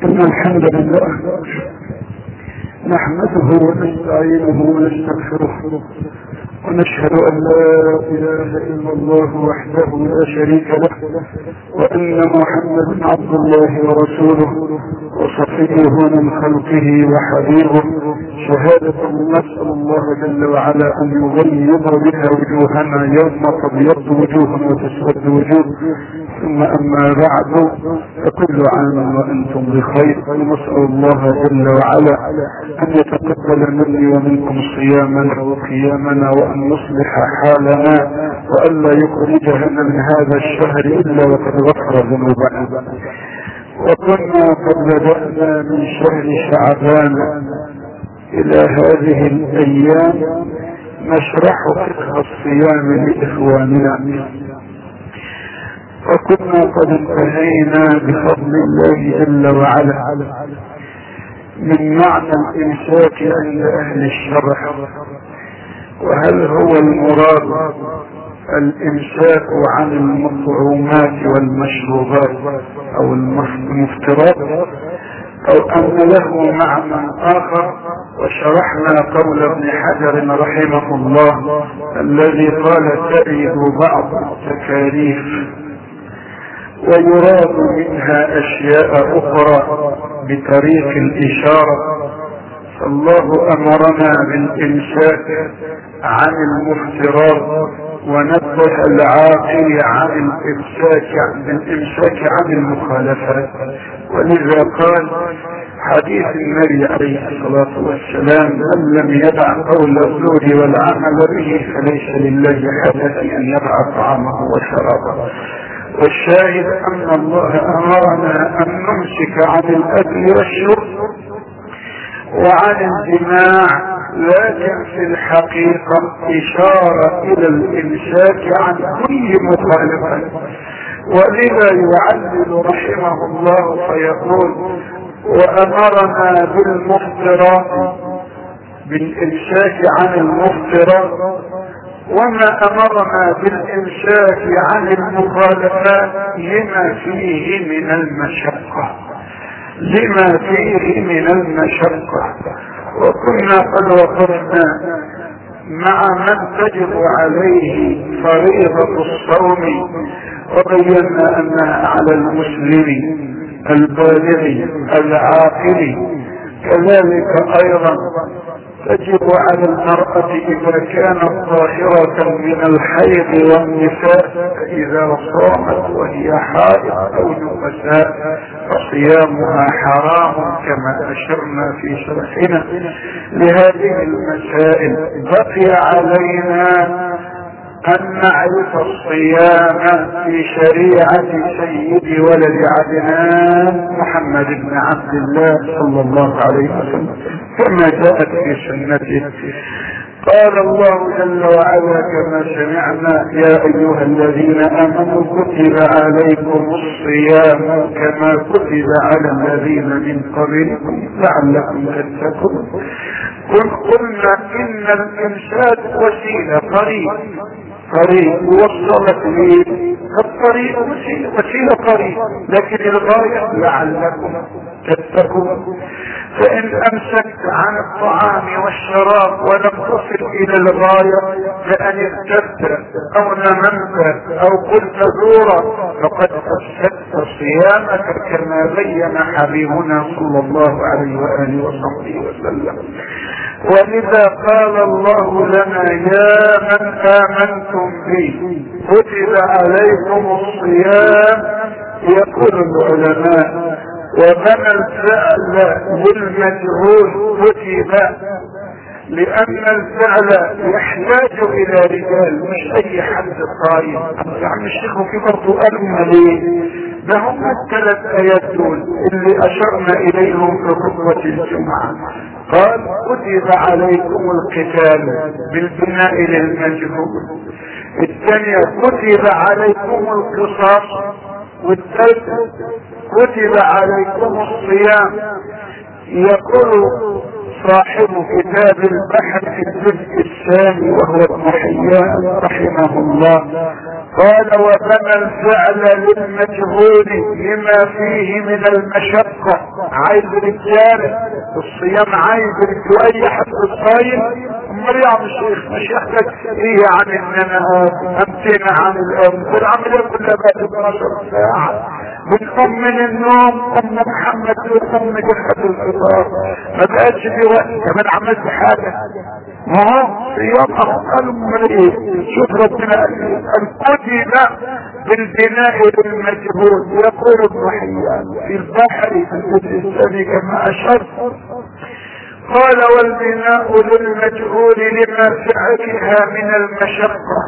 إن الحمد لله نحمده ونستعينه ونستغفره ونشهد أن لا إله إلا الله وحده لا شريك له وأن محمدا عبد الله ورسوله وصفيه من خلقه وحبيبه شهادة نسأل الله جل وعلا أن يغيظ بها وجوهنا يوم تبيض وجوه وتسود وجوه ثم أما بعد فكل عام وأنتم بخير ونسأل الله جل وعلا أن يتقبل مني ومنكم صيامنا وقيامنا وأن يصلح حالنا وأن لا يخرجنا من هذا الشهر إلا وقد غفر ذنوبنا وكنا قد بدأنا من شهر شعبان إلى هذه الأيام نشرح فقه الصيام لإخواننا وكنا قد انتهينا بفضل الله جل وعلا من معنى الإمساك عند أهل الشرع وهل هو المراد الإمساك عن المطعومات والمشروبات أو المفترات أو أن له معنى آخر وشرحنا قول ابن حجر رحمه الله الذي قال تأيد بعض التكاليف ويراد منها أشياء أخرى بطريق الإشارة فالله أمرنا بالإمساك عن المفترات ونبه العاقل عن الإمساك عن الإمساك عن المخالفات ولذا قال حديث النبي عليه الصلاة والسلام من لم يدع قول الزور والعمل به فليس لله حاجة أن يدع طعامه وشرابه والشاهد أن الله أمرنا أن نمسك عن الأكل والشرب وعن الجماع لكن في الحقيقة إشارة إلى الإمساك عن كل مخالفة ولذا يعلل رحمه الله فيقول وأمرنا بالمفترات بالإمساك عن المفترات وما امرنا بالامساك عن المخالفات لما فيه من المشقة لما فيه من المشقة وكنا قد وقفنا مع من تجب عليه فريضة الصوم وبينا انها على المسلم البالغ العاقل كذلك ايضا تجب على المرأة إذا كانت ظاهرة من الحيض والنفاس فإذا صامت وهي حائض أو نفساء فصيامها حرام كما أشرنا في شرحنا لهذه المسائل بقي علينا أن نعرف الصيام في شريعة سيد ولد عدنان محمد بن عبد الله صلى الله عليه وسلم كما جاءت في سنته قال الله جل وعلا كما سمعنا يا ايها الذين امنوا كتب عليكم الصيام كما كتب على الذين من قبلكم لعلكم تتقون قل قلنا ان الامساك وسيله قريب قريب وصلت لي الطريق وسيله وسيله قريب لكن الغايه لعلكم تتقون فإن أمسكت عن الطعام والشراب ولم تصل إلى الغاية لأن ارتدت أو نممت أو قلت زورا فقد أفسدت صيامك كما بين حبيبنا صلى الله عليه وآله وصحبه وسلم ولذا قال الله لنا يا من آمنتم بي كتب عليكم الصيام يقول العلماء ومن الفعل للمجهول كتب لان الفعل يحتاج الى رجال مش اي حد قائم عم الشيخ في برضه قالوا ليه ده هم الثلاث ايات دول اللي اشرنا اليهم في خطبة الجمعة قال كتب عليكم القتال بالبناء للمجهول الثانية كتب عليكم القصاص والثالثة كتب عليكم الصيام يقول صاحب كتاب البحر في الجزء الثاني وهو ابن حيان رحمه الله قال وبنى الفعل للمجهول لما فيه من المشقة عايز رجالة الصيام عايز رجال اي حد الصايم امال يا عم الشيخ مشيختك ايه يعني ان انا امتنع عن الام العملية كلها بقت 12 ساعة بنقوم من النوم ام محمد وام جحد الفطار ما بقتش في وقت كمان عملت حاجة ما هو صيام اخوان مريض شوف ربنا الكتب بالبناء للمجهول يقول ابن حيان في البحر في الجزء الثاني كما اشرت قال والبناء للمجهول لما فعلها من المشقة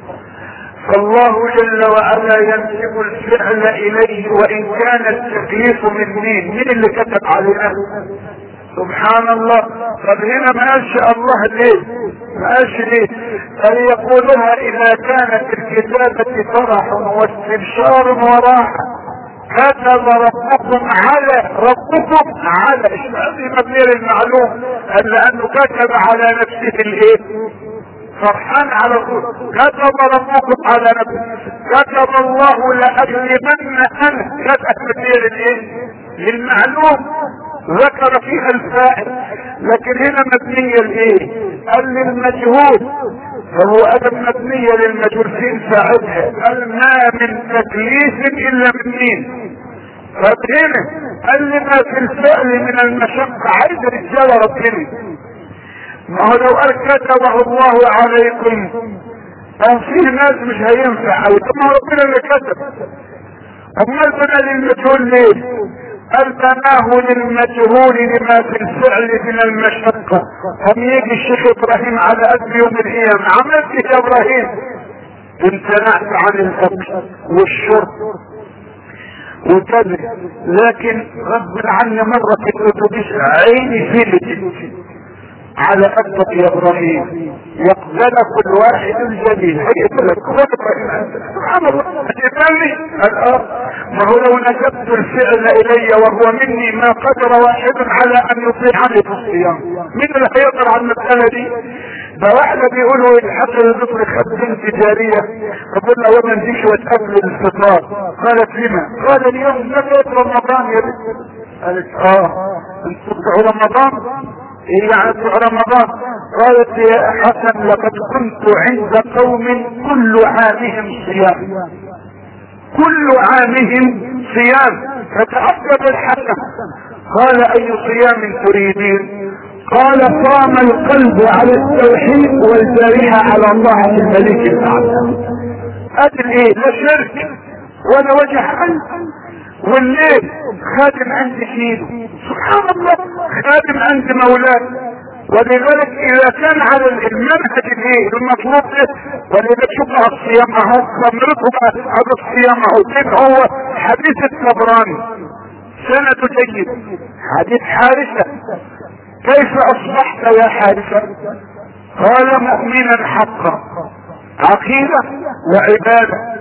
فالله جل وعلا ينسب الفعل اليه وان كان التكليف من مين مين اللي كتب علينا سبحان الله طب هنا ما قالش الله ليه ما قالش ليه قال يقولها اذا كانت الكتابة فرح واستبشار وراحة كتب ربكم على ربكم على هذه مبنية للمعلوم قال لانه كتب على نفسه الايه فرحان على طول كتب ربكم على نفسه كتب الله لاغلبن انا كتب مبنية للايه للمعلوم ذكر فيها الفاعل لكن هنا مبنية لايه قال للمجهول فهو ادب مبنية للمجهول فين فاعلها قال ما من تكليف الا من مين فهنا قال لما في الفعل من المشقة عايز رجال ربنا ما هو لو قال كتبه الله عليكم او في ناس مش هينفع عليكم ما ربنا اللي كتب امال بنا للمجهول ليه قال بناه للمجهول لما في الفعل من المشقة هم يجي الشيخ ابراهيم على قد يوم القيامة عملت يا ابراهيم امتنعت عن الاكل والشرب وكذا لكن غصب عني مرة في الاتوبيس عيني فلتت على قدك يا ابراهيم يقبل كل واحد الجديد هيقبلك سبحان الله هتقبلني الان ما هو لو نسبت الفعل الي وهو مني ما قدر واحد على ان يطيعني في الصيام مين اللي هيقدر على المسألة دي ده واحدة بيقولوا الحق البصر خدين تجارية فقلنا وما نجيش وتقبل الفطار قالت لما قال اليوم نبت رمضان يا بنت قالت اه انتوا بتوع رمضان ايه يعني بتوع رمضان قالت يا حسن لقد كنت عند قوم كل عامهم صيام كل عامهم صيام فتعقب الحسن قال اي صيام تريدين قال صام القلب على التوحيد والجارحة على الله الملك الاعلى ادي الايه لا شرك ولا وجه قلب والليل خادم عند سيده سبحان الله خادم عند مولاه ولذلك اذا كان على المنهج الايه المطلوب ده ولذلك شوف الصيام اهو خمرته على الصيام اهو كيف هو حديث الطبراني سنة جيد حديث حارثة كيف اصبحت يا حارثة قال مؤمنا حقا عقيدة وعبادة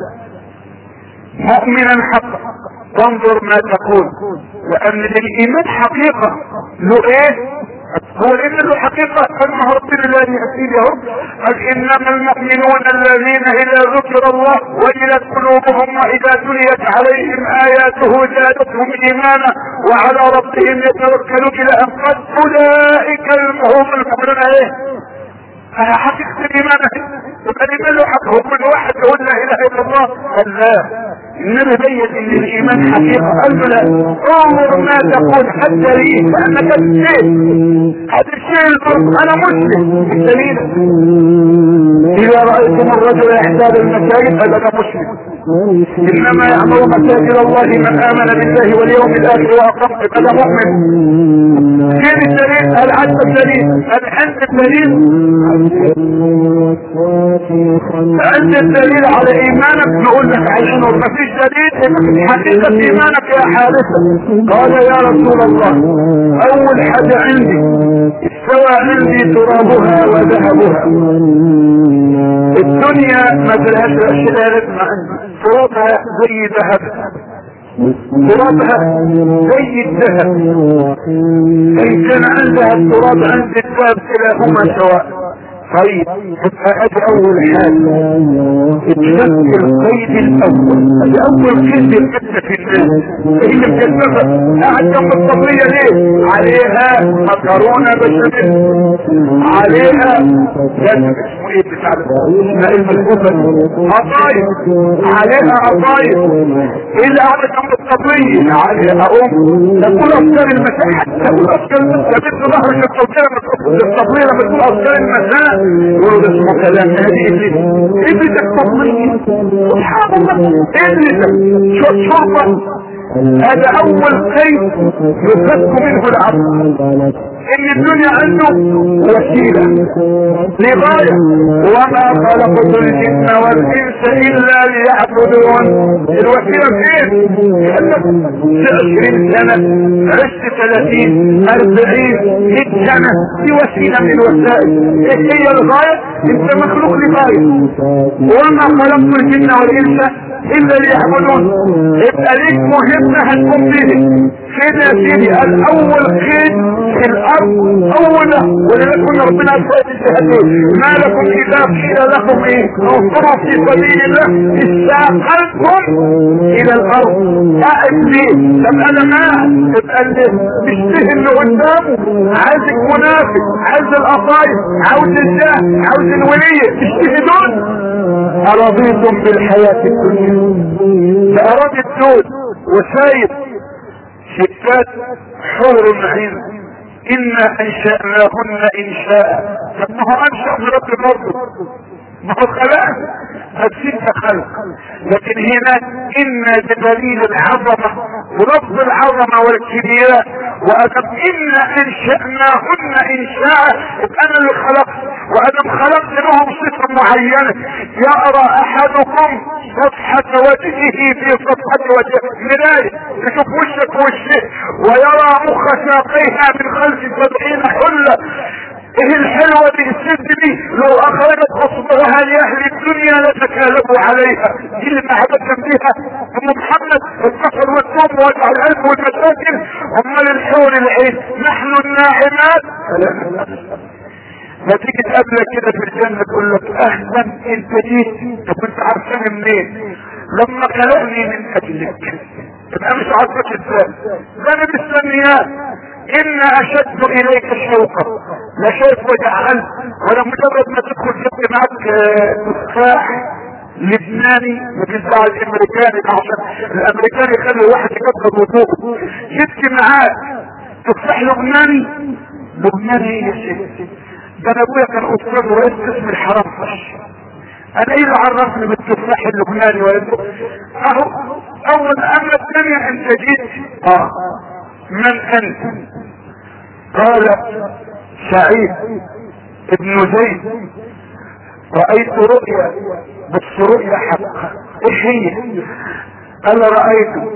مؤمنا حقا تنظر ما تقول لان للايمان حقيقة له ايه هو ان له حقيقة انه ربنا لا يأتي لهم قال انما المؤمنون الذين اذا ذكر الله وجلت قلوبهم واذا تليت عليهم اياته زادتهم ايمانا وعلى ربهم يتوكلون الى ان قد اولئك هم المؤمنون ايه حقيقة الايمان يبقى الايمان له حق هو كل واحد يقول لا اله الا الله قال لا النبي بين ان الايمان حقيقة قال لا انظر ما تقول حتى لي فانك الشيء هذا الشيء الفرق انا مسلم بالدليل اذا رايتم الرجل يحتاج المساجد فانا مسلم انما يعمر مساجد الله من امن بالله واليوم الاخر واقام فانا مؤمن فين الدليل هل عد الدليل هل عند الدليل عند الدليل على ايمانك نقول لك عشان ما فيش دليل حقيقة ايمانك يا حارثة قال يا رسول الله اول حاجة عندي استوى عندي ترابها وذهبها الدنيا ما فيهاش اشياء مع ترابها زي ذهب ترابها زي الذهب ان كان عندها التراب عند الذهب كلاهما سواء طيب تبقى ادي اول حاجة اتفك القيد الاول ادي اول قيد يتكتب في الناس هي مكتبة قاعد جنب الطبلية ليه عليها مكرونة بشاميل عليها جنب اسمه ايه بتاع اسمها الملفوفة قطايف عليها قطايف ايه اللي قاعد جنب الطبلية عليها ام تقول افكار المساحة تقول افكار المساحة ظهرك الطبلية الطبلية لما تقول افكار المساحة يقولوا ده اسمه كلام هذه ابليس ابليس الطبلية سبحان الله ابليس شو شرطة هذا اول قيد يفك منه العبد ان الدنيا عنده وسيلة لغاية وما خلقت الجن والانس الا ليعبدون الوسيلة فين عشرين سنة عشت ثلاثين اربعين مئة سنة دي وسيلة من الوسائل ايه هي الغاية انت مخلوق لغاية وما خلقت الجن والانس الا ليعبدون يبقى ليك مهمة هتكون فيه كده يا سيدي الاول خير في الارض اولا ولذلك ربنا اسوأت الشهدين ما لكم اذا قيل لكم ايه انصروا في سبيل الله استعقلتم الى الارض قاعد ليه طب انا ما تبقى اللي مشتهي اللي قدامه عايزك منافق عايز القصايد عاوز الجاه عاوز الولية تشتهي دول ارضيتم بالحياة الدنيا فاراد الدول وسايب ستات حور عين انا انشأناهن انشاء طب ما هو انشأ من رب برضه ما هو خلق هتسيب خلق لكن هنا ان بدليل العظمة ورب العظمة والكبرياء وادم انا انشأناهن انشاء يبقى انا اللي خلقت وادم خلقت لهم صفة معينة يرى احدكم صفحة وجهه في صفحة وجهه مراية يشوف وشك وشه ويرى مخ ساقيها من خلف سبعين حلة ايه الحلوة دي الست دي لو اخرجت اصبعها لاهل الدنيا لتكالبوا عليها دي اللي معبدا بيها ام محمد البصر والثوم وجع القلب والمشاكل امال الحور العين نحن الناعمات ما تيجي تقابلك كده في الجنة تقول لك اهلا انت جيت طب انت عارفاني منين لما خلقني من اجلك تبقى مش عارفك ازاي ده انا مستنياك ان اشد اليك شوقا لا شايف وجع قلب ولا مجرد ما تدخل جبت معك تفاح لبناني بتنفع الامريكاني عشان الامريكاني يخلي الواحد يكبر وضوءه جبت معاه تفاح لبناني لبناني يا شيخ ده انا ابويا كان استاذ رئيس قسم الحرام فش انا ايه اللي عرفني بالتفاح اللبناني ولا اهو اول اما الثانية انت جيت اه من انت قال سعيد ابن زيد رأيت رؤيا بس رؤيا حق ايش هي قال رأيت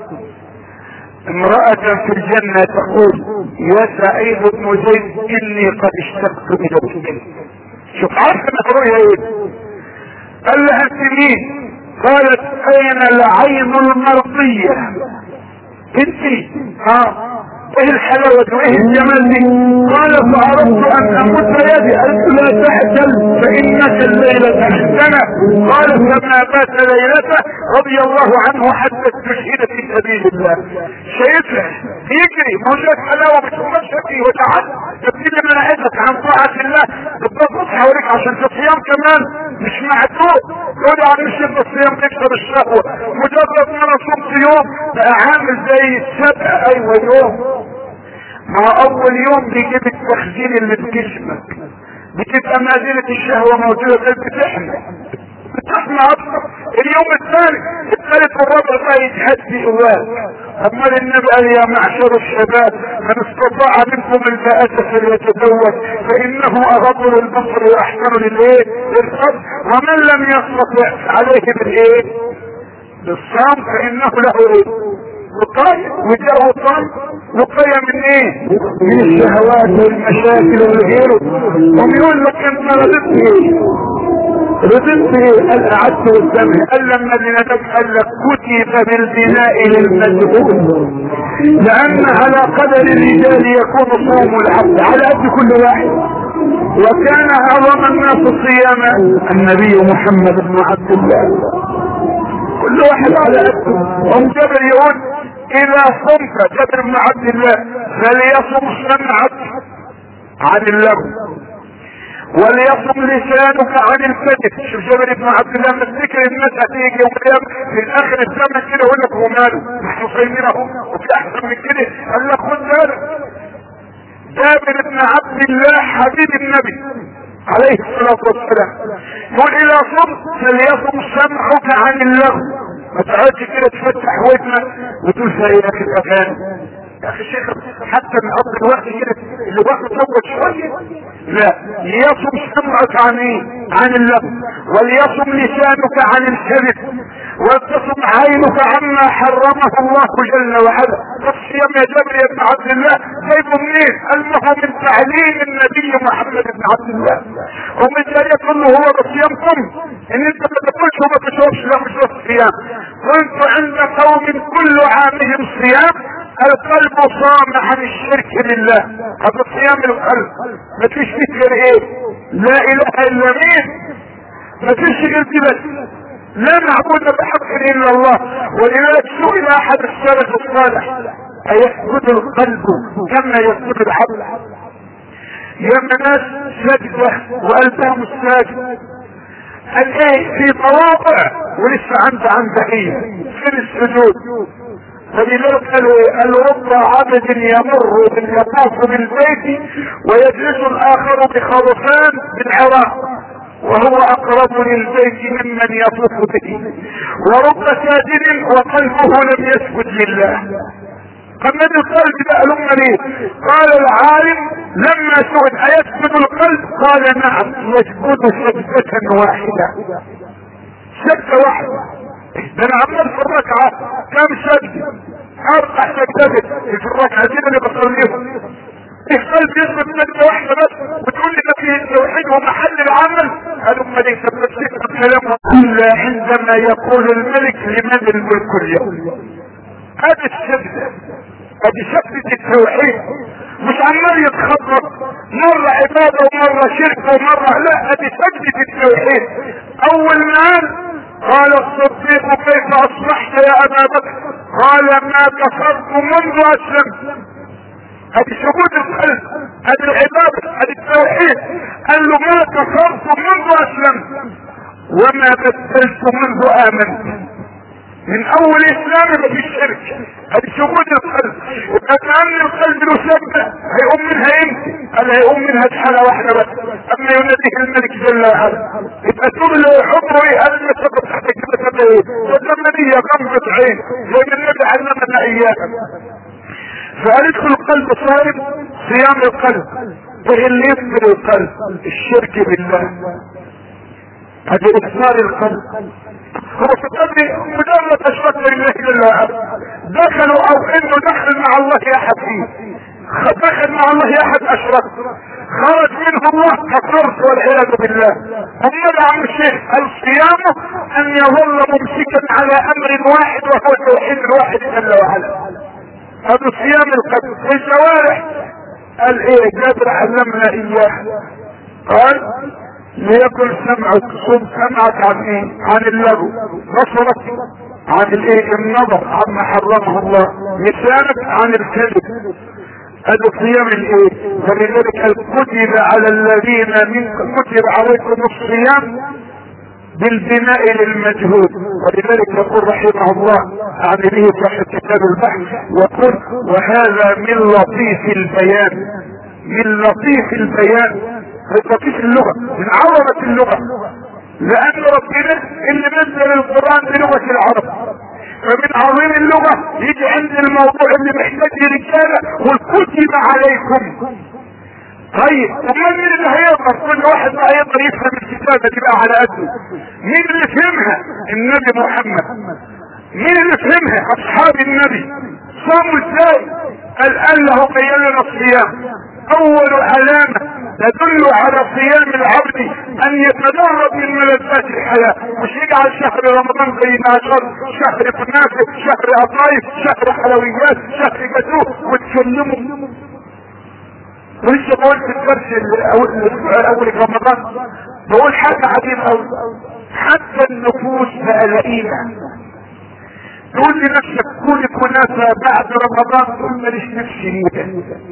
امرأة في الجنة تقول يا سعيد بن زيد اني قد اشتقت اليك شوف عارف الرؤيا ايه قال لها انت مين قالت اين العين المرضية انت ها ايه الحلاوة وايه الجمال دي قال فاردت ان امد يدي قلت لا تحزن فانك الليلة احسنة قال فما بات ليلته رضي الله عنه حتى استشهد في سبيل الله شايفها يجري ما هو شايف حلاوة مش مشهد وتعد تبتدي مناعتك عن طاعة الله تبقى حواليك عشان في الصيام كمان مش معدوق تقول عن مش الصيام تكسر الشهوة مجرد ما انا صمت يوم بقى عامل زي السبع ايوه يوم ما اول يوم بيجيب التخزين اللي في جسمك بتبقى ما زالت الشهوة موجودة غير بتحمل بتحمل اكتر اليوم الثالث الثالث والرابع بقى يتهدي جواك امال النبي قال يا معشر الشباب من استطاع منكم الباءة فليتزوج فانه اغض للبصر واحسن للايه للصبر ومن لم يستطع عليه بالايه بالصوم فانه له ايه وقاية وجاء وقاية وقاية من ايه من الشهوات والمشاكل والغيره هم يقول لك انت رضيت ايه رضيت ايه قال قعدت قدامي قال لما بنادك قال لك كتب بالبناء للمجهول لان على قدر الرجال يكون صوم العبد على قد كل واحد وكان اعظم الناس صياما النبي محمد بن عبد الله كل واحد على ام جبل يقول اذا صمت جبل بن عبد الله فليصم سمعك عن اللغو وليصم لسانك عن الكذب شوف جابر بن عبد الله من ذكر الناس هتيجي يوم القيامه في الاخر الزمن كده يقول لك هو ماله نحن صايمين اهو وفي احسن من كده قال لك خد بالك جابر بن عبد الله حبيب النبي عليه الصلاة والسلام يقول اذا صمت فليصم سمعك عن اللغو ما تقعدش كده تفتح ودنك وتقول زي يا اخي الاغاني يا اخي الشيخ حتى من قبل الوقت كده اللي وقت طول شويه لا ليصم سمعك عن ايه عن اللغو وليصم لسانك عن الكذب ولتصم عينك عما حرمه الله جل وعلا الصيام يا جابر يا ابن عبد الله جايبه منين؟ انه من تعليم النبي محمد بن عبد الله ومن ذلك كله هو بصيامكم ان انت ما تاكلش وما تشربش لا مش بس صيام كنت عند قوم كل عامهم صيام القلب صام عن الشرك لله هذا صيام القلب ما فيش فيه غير ايه لا اله الا مين ما فيش غير دي بس لا معبود بحق الا الله ولذلك سئل احد السلف الصالح ايسجد القلب كما يسجد الحبل يا ناس سجدة وقلبها مستاجد قال ايه في مواضع ولسه عنده عن ايه في السجود فلذلك قالوا ايه قالوا رب عبد يمر باليطاف بالبيت ويجلس الاخر بخرفان بالعراق وهو اقرب للبيت ممن يطوف به ورب ساجد وقلبه لم يسجد لله قمد القلب بقى لما ليه قال العالم لما سئل ايسجد القلب قال نعم يسجد سجدة واحدة سجدة واحدة ده انا عمال في الركعة كم سجدة اربع سجدات في الركعتين اللي بصليهم القلب يثبت سجدة واحدة بس وتقول لي ده فيه التوحيد ومحل العمل قالوا ما ليس بنفسك الكلام الا عندما يقول الملك لمن الملك اليوم هذه السجدة هذه سجدة التوحيد مش عمال يتخبط مرة عبادة ومرة شرك ومرة لا هذه سجدة التوحيد اول ما قال قال الصديق كيف اصبحت يا ابا بكر قال ما كفرت منذ اسلمت هذه شهود القلب هذه العبادة هذه التوحيد قال له ما كفرت منذ اسلمت وما بدلت منذ امنت من اول اسلام ما فيش شرك هذه شهود القلب يبقى كان القلب له سجدة هيقوم منها امتى قال هيقوم منها حالة واحدة بس اما يناديه الملك جل وعلا يبقى تقول له حبه ايه قال لي سبب تحت كده سبب ايه وسمى لي غمضة عين زي ما النبي علمنا اياها فقال ادخل القلب صارم صيام القلب ايه اللي يفصل القلب الشرك بالله هذا اكسار القلب هو في القلب مجرد اشرك بالله جل وعلا دخلوا او انه دخل مع الله احد فيه دخل مع الله احد اشرك خرج منه الله كفرت والعياذ بالله هم عم الشيخ الصيام ان يظل ممسكا على امر واحد وهو توحيد الواحد جل وعلا هذا صيام القلب والجوارح قال ايه جابر علمنا اياه قال ليكن سمعك صم سمعك عن ايه عن اللغو بصرك عن الايه النظر عما حرمه الله لسانك عن الكذب هذا صيام الايه فلذلك كتب على الذين من كتب عليكم الصيام بالبناء للمجهود ولذلك يقول رحمه الله عن به صاحب كتاب البحث وقل وهذا من لطيف البيان من لطيف البيان لطيف اللغة من عظمة اللغة لأن ربنا اللي نزل القرآن بلغة العرب فمن عظيم اللغة يجي عند الموضوع اللي محتاج رجالة وكتب عليكم طيب ومن مين اللي هيقدر كل واحد بقى يقدر يفهم الكتابة تبقى على قده مين اللي فهمها النبي محمد مين اللي فهمها اصحاب النبي صاموا ازاي قال قال له بين لنا الصيام اول علامة تدل على صيام العبد ان يتدرب من ملذات الحياة مش يجعل شهر رمضان زي ما شهر شهر كنافة شهر قطايف شهر حلويات شهر جاتوه وتسلمه ولسه بقول في الدرس الاسبوع الاول رمضان بقول حاجة عجيبة قوي حتى النفوس بقى لئيمة تقول لنفسك كوني كنافة بعد رمضان تقول ماليش نفسي ليك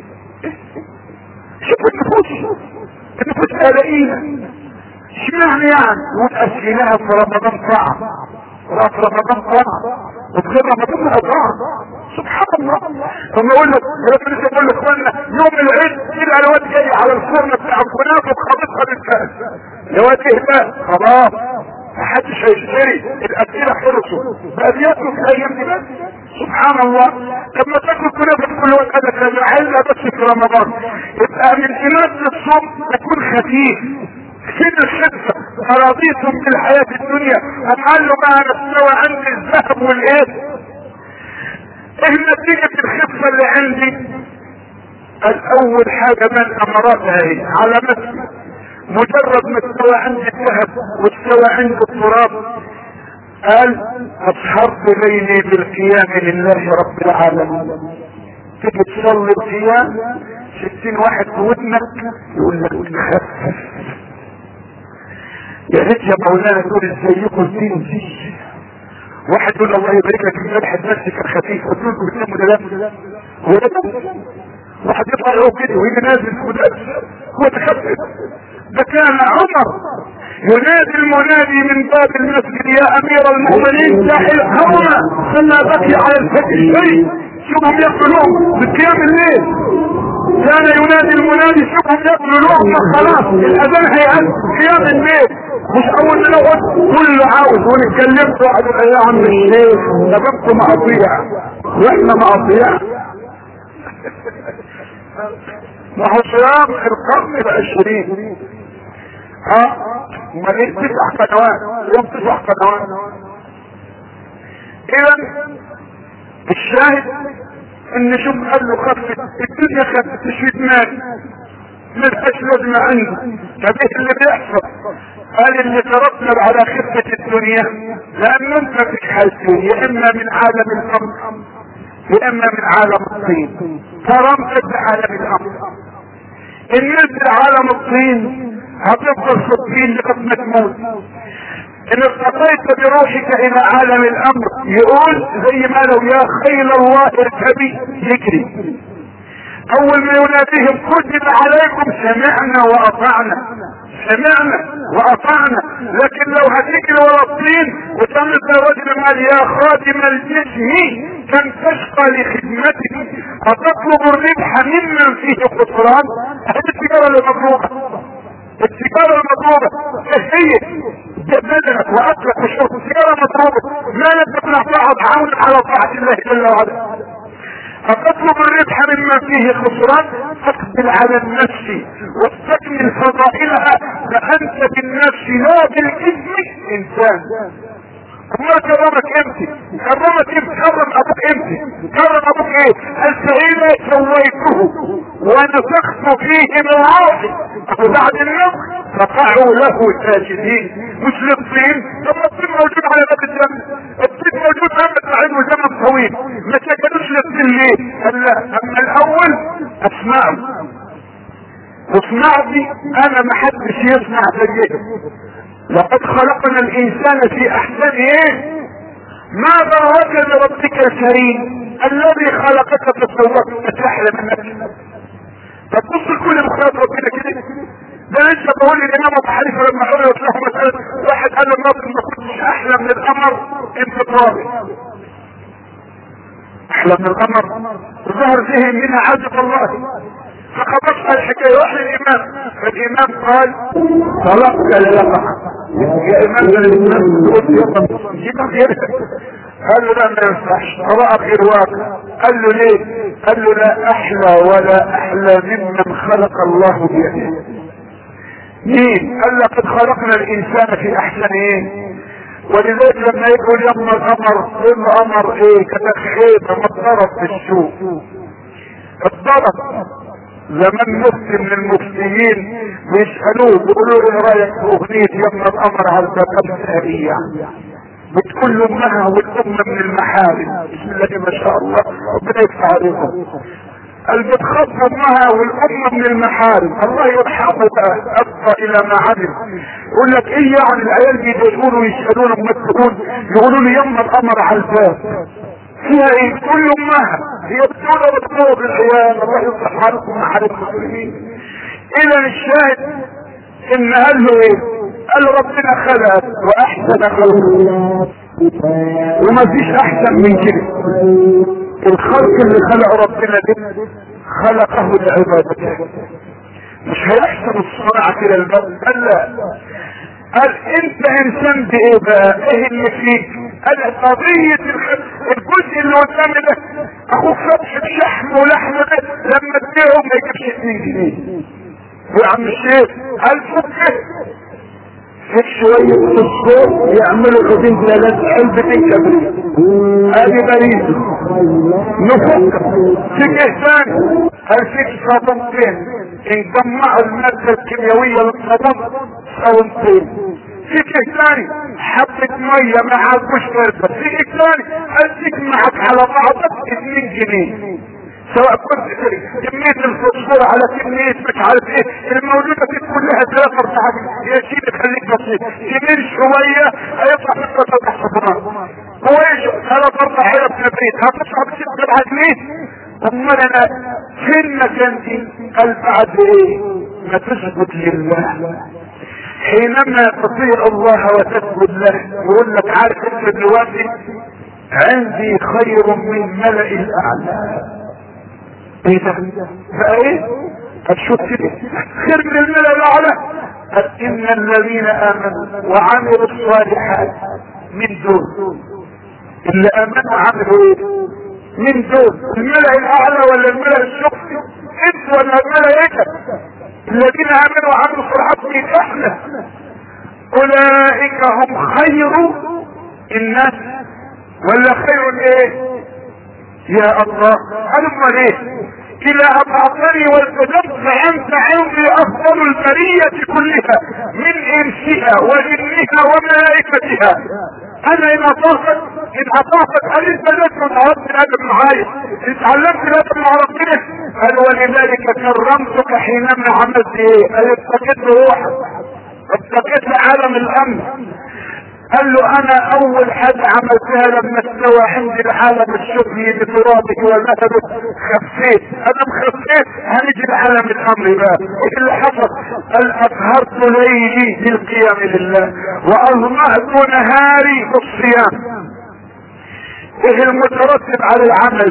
شوف النفوس النفوس بقى لئيمة اشمعنى يعني وتأسئلها في رمضان صعب وفي رمضان صعب وفي رمضان صعب سبحان الله ثم اقول لك ربنا لسه بقول لاخواننا يوم العيد تبقى الواد جاي على الفرن بتاع الكنافه وخابطها بالكاس يا واد اهدى خلاص محدش هيشتري الاسئله خلصوا بقى بياكلوا في الايام دي بس سبحان الله لما تاكل كنافه كل وقت هذا كان عايزها بس في رمضان يبقى من اناث الصوم تكون خفيف فين الخفة أراضيتم في الحياة الدنيا أم قالوا ما نستوى عندي الذهب والإيه ايه نتيجة الخفة اللي عندي الاول حاجة من امراتها هي علامتها مجرد ما استوى عندي الذهب واستوى عندي التراب قال اصحرت بيني بالقيام لله رب العالمين تيجي تصلي القيام ستين واحد في ودنك يقول لك خفف يا ريت يا مولانا تقول ازيكم الدين دي واحد يقول الله يبارك لك في فتح نفسك خفيف قلت له بتنام ولا لا هو ده واحد يطلع يقول كده ويجي نازل هو تخفف ده كان عمر ينادي المنادي من باب المسجد يا امير المؤمنين دع الهوى فلا بقي على الفتح شيء شوفهم يقتلون من قيام الليل كان ينادي المنادي شوفهم يقتلون خلاص الاذان هيأذن قيام الليل مش اول ما نقعد كله عاوز ونتكلمت واحد يقول يا عم الشيخ ده بنكم مقاطيع واحنا مقاطيع ما هو صيام القرن العشرين ها امال ايه تسع قنوات يوم تسع قنوات اذا الشاهد ان شوف قال له خفت الدنيا خفت مش مال ملهاش لازمة عنده طب ايه اللي بيحصل قال اللي ترتب على خفة الدنيا لان انت فيك حالتين يا اما من عالم الامر يا اما من عالم الطين كرمت بعالم الامر ان نزل عالم الطين هتفضل في الطين لغايه ما تموت ان ارتقيت بروحك الى عالم الامر يقول زي ما لو يا خيل الله اركبي يجري اول ما يناديهم كتب عليكم سمعنا واطعنا سمعنا واطعنا لكن لو هتجري ورا الطين وتمت رجل قال يا خادم الجسم كم تشقى لخدمتك اتطلب الربح ممن فيه خسران هذه التجاره المطلوبه التجاره المطلوبه هي بدنك واكلك وشرب التجاره المطلوبه ما لم تكن اعطاها عون على طاعه الله جل وعلا فتطلب الربح مما فيه خسران فاقبل على النفس واستكمل فضائلها فانت بالنفس لا بالاسم انسان الله كرمك امتى كرمك امتى كرم ابوك امتى كرم ابوك ايه الفعيل سويته ونفخت فيه من روحي وبعد النفخ فقعوا له ساجدين مش للطين طب الطين موجود على باب الجنة الطين موجود امة بعيد وزمن طويل ما سجدوش للطين ليه قال لا اما الاول اسمعوا واصنعوا دي انا ما حدش يصنع زيهم لقد خلقنا الانسان في احسن ايه ما ضرك لربك الكريم الذي خلقك فسواك تحلم منك فتبص لكل مخلوق ربنا كده ده لسه بقول الامام ابو حنيفه لما عرضت له مساله واحد قال الناظر ما كنتش احلى من القمر انفطاري احلى من القمر ظهر ذهن منها عجب الله فخبطها الحكاية روح للإمام فالإمام قال طلقت للقع يا إمام الإمام قلت يا قال له لا ما ينفعش قراءة غير واقع قال له ليه قال له لا أحلى ولا أحلى ممن خلق الله بيده مين قال لقد خلقنا الإنسان في أحسن إيه ولذلك لما يقول يما القمر القمر ايه كتخيط مضطرب في السوق اتضرب زمان مفتي من المفتيين بيسألوه بيقولوا له ايه رايك في اغنية يما القمر على الباب هدية بتقول له امها والام من المحارم بسم الله ما شاء الله ربنا يفتح عليكم اللي بتخاف امها والام من المحارم الله يرحمه بقى ابقى الى ما علم يقول لك ايه يعني العيال بيضايقون ويسالون اما تقول يقولوا لي يما القمر على الباب فيها ايه تقول له امها هي بتقول بتقول العيال الله يصلح حالكم مع المسلمين الى الشاهد ان قال له ايه قال ربنا خلق واحسن خلقه وما فيش احسن من كده الخلق اللي خلقه ربنا ده خلقه لعبادته مش هيحسن الصناعة كده الباب قال لا قال انت انسان بايه بقى ايه اللي فيك قال قضية الجزء اللي قدامي ده اخوك فتحة شحم ولحم ده لما تبيعه ما يجيبش 2 جنيه يا عم الشيخ قال فكه فيك شوية في الصوت يعملوا خدين ثلاث علبة كبريت ادي بريد نفك فيك احسان هل فيك صابونتين ان جمعوا المادة الكيميائية للصابون صابونتين فيك ثاني حبة مية ما عادوش تربة فيك ثاني هل فيك معك على بعضك 2 جنيه سواء كنت كمية الفوسفور على كمية مش عارف ايه الموجودة في كلها ثلاثة اربعة يا سيدي خليك بسيط كبير شوية هيطلع في ثلاثة حصبرات هو ايش ثلاثة اربع علب نبريد هتطلع بست سبعة جنيه امال انا فين مكان دي قال بعد ايه ما تثبت لله حينما تطيع الله وتسجد له يقول لك عارف انت دلوقتي عندي خير من ملأ الاعلى ايه ده بقى ايه هتشوف كده خير من الملأ الاعلى قال ان الذين امنوا وعملوا الصالحات من دول اللي امنوا عملوا ايه من دول الملأ الاعلى ولا الملأ السفلي انت ولا الملائكة الذين امنوا وعملوا الصالحات من احنا اولئك هم خير الناس ولا خير ايه يا الله هلم ليه الى ابعثني والتدب فانت عندي افضل البرية كلها من انسها وجنها وملائكتها انا ان اطاقت ان اطاقت هل انت لازم تعرفت الادب معايا اتعلمت الادب مع ربنا قال ولذلك كرمتك حينما عملت ايه قال اتقيت روحك اتقيت عالم الامن قال له انا اول حاجة عملتها لما استوى عندي العالم السفلي بترابه وذهبه خفيت انا مخفيت هنجي لعالم الامر بقى ايه اللي حصل قال اظهرت ليلي بالقيام لله واظمأت نهاري بالصيام ايه المترتب على العمل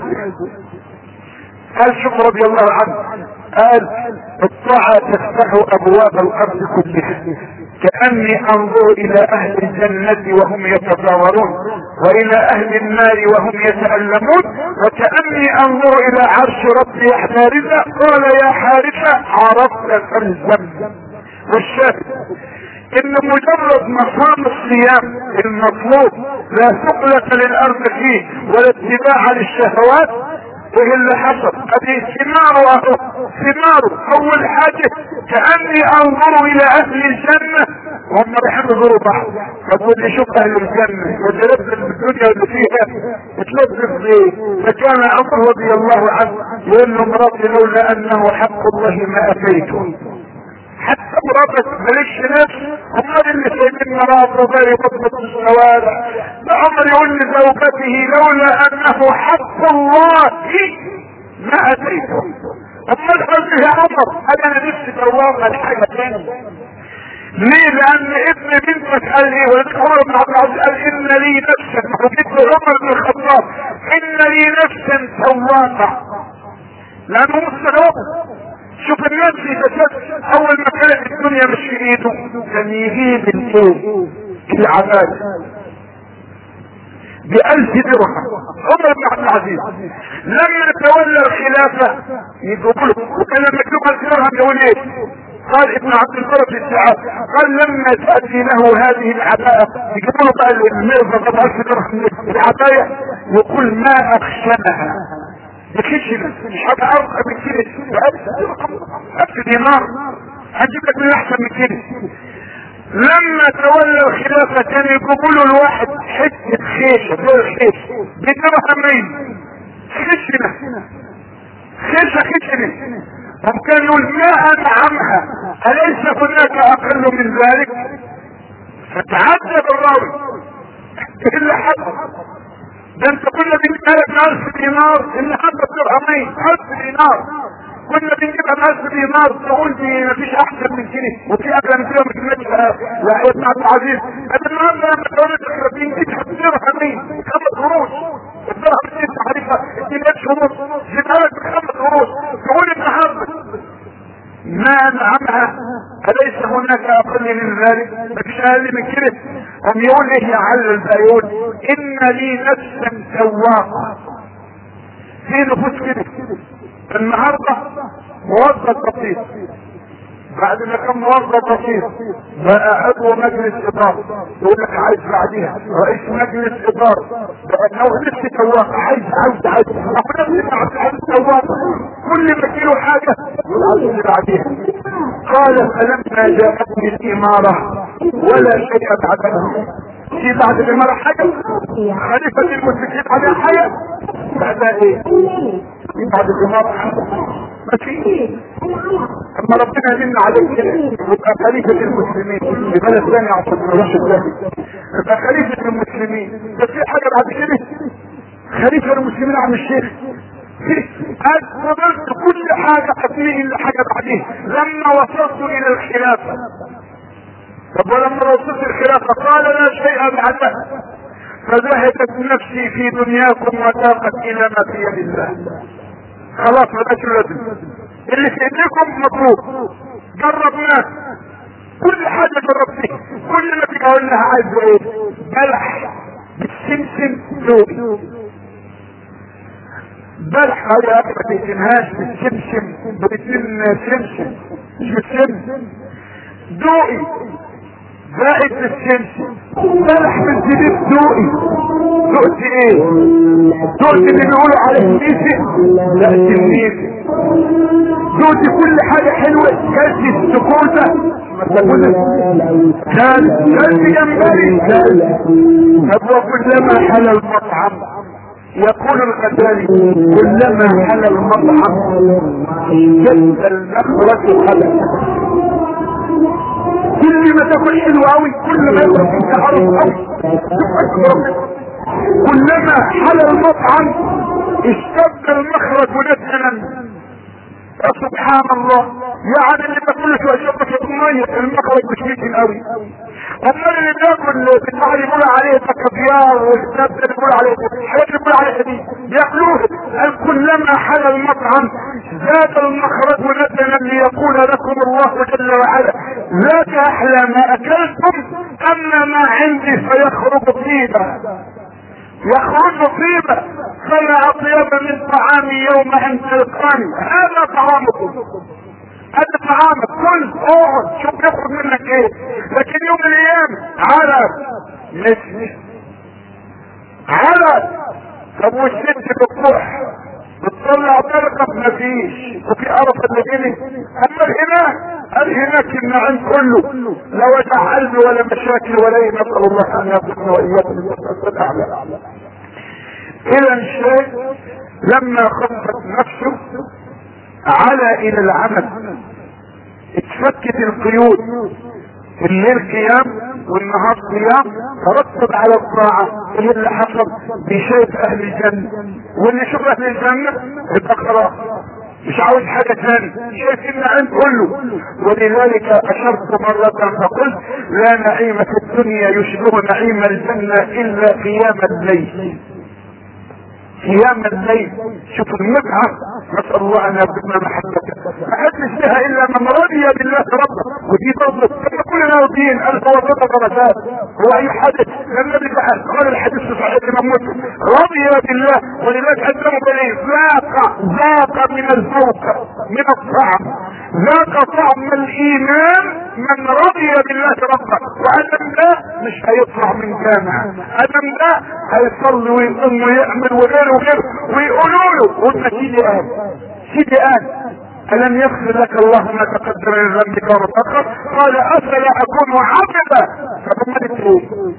قال شوف رضي الله عنه قال الطاعة تفتح ابواب الارض كلها كأني انظر الى اهل الجنة وهم يتزاورون والى اهل النار وهم يتألمون وكأني انظر الى عرش ربي حارثة قال يا حارثة عرفت فالزم والشاهد ان مجرد مقام الصيام المطلوب لا ثقلة للارض فيه ولا اتباع للشهوات ايه اللي حصل ادي ثماره اهو ثماره اول حاجة كأني انظر الى اهل الجنة وهم رايحين يزوروا بعض فبقول لي شوف اهل الجنة وتلبس بالدنيا اللي فيها تلبس بايه فكان عمر رضي الله عنه يقول له مراتي لولا انه حق الله ما اتيته حتى مراتك مالكش نفس امال اللي سايبين مراته زي بطنة الشوارع ده عمر يقول لزوجته لولا انه حق الله ما اتيته امال قلت يا عمر انا نفسي دوامة لحاجة تانية ليه لان ابن بنتك قال ايه ولد عمر بن عبد العزيز قال ان لي نفسا وجدت عمر بن الخطاب ان لي نفسا سواقة لانه مستجاب شوف الناس في تشد اول ما كانت الدنيا مش في ايده كان يجيب الايه العباد بألف درهم عمر بن عبد العزيز لما تولى الخلافة يجيبوا له وكان لما يجيبوا ألف درهم يقول ايه قال ابن عبد البر في الساعات قال لما تأتي له هذه العباءة يجيبوا له بقى المرضى طبعا ألف درهم العباية يقول ما أخشنها بكشف مش حاجة ارقى من كده ألف دينار هجيب لك من احسن من كده لما تولى الخلافة كان يجيبوا له الواحد حتة خيشة دور خيش بدرهمين خشنة خشة خشني ممكن يقول ما انعمها اليس هناك اقل من ذلك فتعجب الراوي ايه اللي حصل ده انت كنا بنجيبها لك 1000 دينار اللي حصل درهمين 1000 دينار كنا بنجيبها ب 1000 دينار تقول دي مفيش احسن من كده وفي اغلى من كده مش نجمة يا ابن عبد العزيز انا النهارده لما تقول لك بنجيبها بدرهمين خمس قروش الدرهم دي تحريفها 2 ونص جبتها لك بخمس قروش تقول النهارده ما انعمها اليس هناك اقل من ذلك مفيش اقل من كده هم يقول ايه يعلل ده يقول ان لي نفسا سواقه في نفوس كده النهارده موظف بسيط بعد ما كان موظف بسيط بقى عضو مجلس اداره يقول لك عايز بعديها رئيس مجلس اداره بقى هو لسه سواق عايز عايز عايز ربنا بيسمع عايز سواق كل ما تجيله حاجه يقول عايز اللي بعديها قال فلما جاءتني الاماره ولا شيء بعدها في بعد الاماره حاجه خليفه المسلمين عليها حاجه بعدها ايه في بعد الاماره حاجه ما فيش اما ربنا يمن عليك كده يبقى خليفة المسلمين في بلد ثاني عشان الرش الثاني يبقى خليفة المسلمين بس في حاجة بعد كده خليفة المسلمين عم الشيخ أدبرت كل حاجة قبليه إلا حاجة بعديه لما وصلت إلى الخلافة طب ولما وصلت الخلافة قال لا شيء بعدها فذهبت نفسي في دنياكم وتاقت إلى ما في يد الله خلاص ما بقاش لازم اللي في ايديكم مطلوب جربناه كل حاجة جربتها كل ما تيجي اقول لها عايز ايه بلح بالسمسم ذوقي بلح هذه ما تهتمهاش بالسمسم باتنين سمسم مش بالسمسم ذوقي زائد بالسمسم بلح بالزبيب ذوقي ذقت ايه ذقت اللي بيقولوا على النيسي لا النيسي ذقت كل حاجة حلوة كلت السكوتة كان كلت جمبري طب وكلما حل المطعم يقول الغزالي كلما حل المطعم جد المخرج خلق كل ما تاكل حلو قوي كل ما يكون انت عارف قوي كلما حل المطعم اشتد المخرج نتنا يا سبحان الله يعني اللي بكل شويه شبكه الميه المخرج مش ممكن قوي امال اللي بياكل بتاع اللي بيقول عليه كافيار والكتاب اللي بيقول عليه الحاجات اللي بيقول عليها دي بياكلوه قال كلما حل المطعم زاد المخرج نتنا ليقول لكم الله جل وعلا ذاك احلى ما اكلتم اما ما عندي فيخرج طيبا يخرج طيبا فلا اطيب من طعامي يوم ان تلقاني هذا طعامكم هذا طعامك كل اقعد شوف يخرج منك ايه لكن يوم من الايام على مش على طب والست بتروح بتطلع بركة مفيش وفي قرف اللي جني اما هنا قال هناك النعيم كله لا وجع قلب ولا مشاكل ولا ايه نسأل الله ان يرزقنا واياكم الوسط الاعلى الى الشيء لما خفت نفسه على الى العمل اتفكت القيود الليل قيام والنهار قيام ترتب على الطاعة ايه اللي حصل بشايف اهل الجنة واللي يشوف اهل الجنة يبقى خلاص مش عاوز حاجة ثانية شايف النعيم كله ولذلك اشرت مرة فقلت لا نعيم في الدنيا يشبه نعيم الجنة الا قيام الليل قيام الليل شوف المتعة نسأل الله ان يرزقنا محبته ما حدش بها الا من رضي بالله ربا ودي برضه كلنا راضيين الف وسط درجات هو اي حدث لما بيتعال قال الحديث في صحيح الامام مسلم رضي بالله ولذلك قدموا بليه ذاق ذاق من الذوق من الطعم ذاق طعم الايمان من رضي بالله ربا وادم ده مش هيطلع من جامع ادم ده هيصلي ويقوم ويعمل وغيره وغيره ويقولوا له قلنا سيدي قال سيدي قال ألم يغفر لك الله ما تقدم من ذنبك وما تأخر قال أفلا أكون عبدا طب ما ايه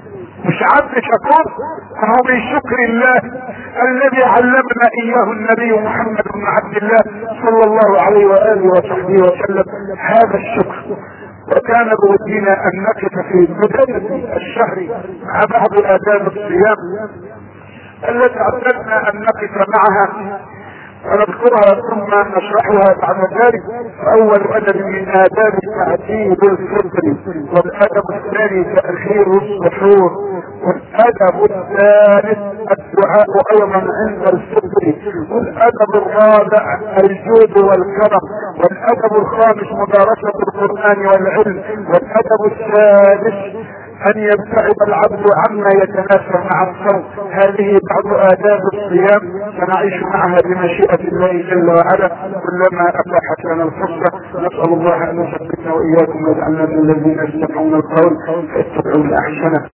مش عبد شكور فهو من شكر الله الذي علمنا اياه النبي محمد بن عبد الله صلى الله عليه واله وصحبه وسلم هذا الشكر وكان بودنا ان نقف في بدايه الشهر مع بعض اداب الصيام التي اعتدنا ان نقف معها ونذكرها ثم نشرحها بعد ذلك اول ادب من اداب تعديل الفطر والادب الثاني تاخير السحور والادب الثالث الدعاء ايضا عند الفطر والادب الرابع الجود والكرم والادب الخامس مدارسه القران والعلم والادب السادس ان يبتعد العبد عما يتناسب مع الصوم هذه بعض اداب الصيام سنعيش معها بمشيئه الله جل وعلا كلما اتاحت لنا الفرصه نسال الله ان يثبتنا واياكم ويجعلنا من الذين يستمعون القول فيتبعون احسنه